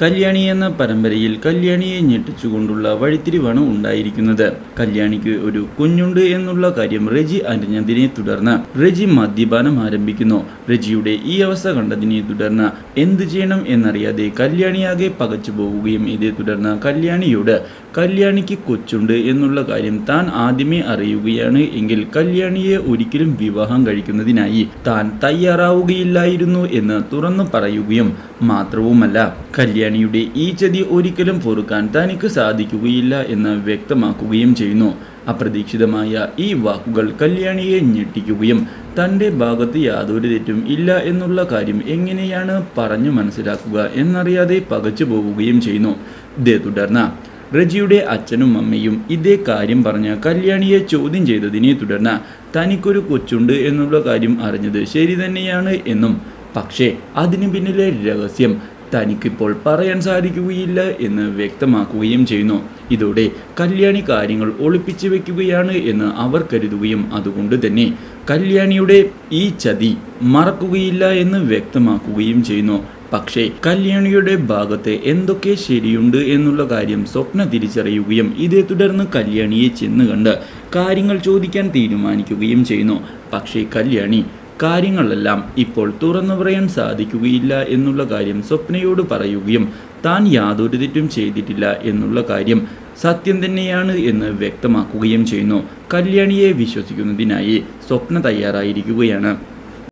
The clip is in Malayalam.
കല്യാണി എന്ന പരമ്പരയിൽ കല്യാണിയെ ഞെട്ടിച്ചുകൊണ്ടുള്ള വഴിത്തിരിവാണ് ഉണ്ടായിരിക്കുന്നത് കല്യാണിക്ക് ഒരു കുഞ്ഞുണ്ട് എന്നുള്ള കാര്യം റെജി അറിഞ്ഞതിനെ തുടർന്ന് റെജി മദ്യപാനം ആരംഭിക്കുന്നു റെജിയുടെ ഈ അവസ്ഥ കണ്ടതിനെ തുടർന്ന് എന്ത് ചെയ്യണം എന്നറിയാതെ കല്യാണിയാകെ പകച്ചു പോവുകയും ഇതേ തുടർന്ന് കല്യാണിയോട് കല്യാണിക്ക് കൊച്ചുണ്ട് എന്നുള്ള കാര്യം താൻ ആദ്യമേ അറിയുകയാണ് എങ്കിൽ കല്യാണിയെ ഒരിക്കലും വിവാഹം കഴിക്കുന്നതിനായി താൻ തയ്യാറാവുകയില്ലായിരുന്നു എന്ന് തുറന്നു പറയുകയും മാത്രവുമല്ല കല്യാണിയുടെ ഈ ചതി ഒരിക്കലും പൊറുക്കാൻ തനിക്ക് സാധിക്കുകയില്ല എന്ന് വ്യക്തമാക്കുകയും ചെയ്യുന്നു അപ്രതീക്ഷിതമായ ഈ വാക്കുകൾ കല്യാണിയെ ഞെട്ടിക്കുകയും തൻ്റെ ഭാഗത്ത് യാതൊരു തെറ്റും ഇല്ല എന്നുള്ള കാര്യം എങ്ങനെയാണ് പറഞ്ഞു മനസ്സിലാക്കുക എന്നറിയാതെ പകച്ചു പോവുകയും ചെയ്യുന്നു ഇതേ തുടർന്ന് റജിയുടെ അച്ഛനും അമ്മയും ഇതേ കാര്യം പറഞ്ഞ് കല്യാണിയെ ചോദ്യം ചെയ്തതിനെ തുടർന്ന് തനിക്കൊരു കൊച്ചുണ്ട് എന്നുള്ള കാര്യം അറിഞ്ഞത് ശരി തന്നെയാണ് എന്നും പക്ഷേ അതിനു പിന്നിലെ രഹസ്യം തനിക്കിപ്പോൾ പറയാൻ സാധിക്കുകയില്ല എന്ന് വ്യക്തമാക്കുകയും ചെയ്യുന്നു ഇതോടെ കല്യാണി കാര്യങ്ങൾ ഒളിപ്പിച്ചു വെക്കുകയാണ് എന്ന് അവർ കരുതുകയും അതുകൊണ്ട് തന്നെ കല്യാണിയുടെ ഈ ചതി മറക്കുകയില്ല എന്ന് വ്യക്തമാക്കുകയും ചെയ്യുന്നു പക്ഷേ കല്യാണിയുടെ ഭാഗത്ത് എന്തൊക്കെ ശരിയുണ്ട് എന്നുള്ള കാര്യം സ്വപ്ന തിരിച്ചറിയുകയും ഇതേ തുടർന്ന് കല്യാണിയെ ചെന്ന് കണ്ട് കാര്യങ്ങൾ ചോദിക്കാൻ തീരുമാനിക്കുകയും ചെയ്യുന്നു പക്ഷേ കല്യാണി കാര്യങ്ങളെല്ലാം ഇപ്പോൾ തുറന്നു പറയാൻ സാധിക്കുകയില്ല എന്നുള്ള കാര്യം സ്വപ്നയോട് പറയുകയും താൻ യാതൊരു തെറ്റും ചെയ്തിട്ടില്ല എന്നുള്ള കാര്യം സത്യം തന്നെയാണ് എന്ന് വ്യക്തമാക്കുകയും ചെയ്യുന്നു കല്യാണിയെ വിശ്വസിക്കുന്നതിനായി സ്വപ്ന തയ്യാറായിരിക്കുകയാണ്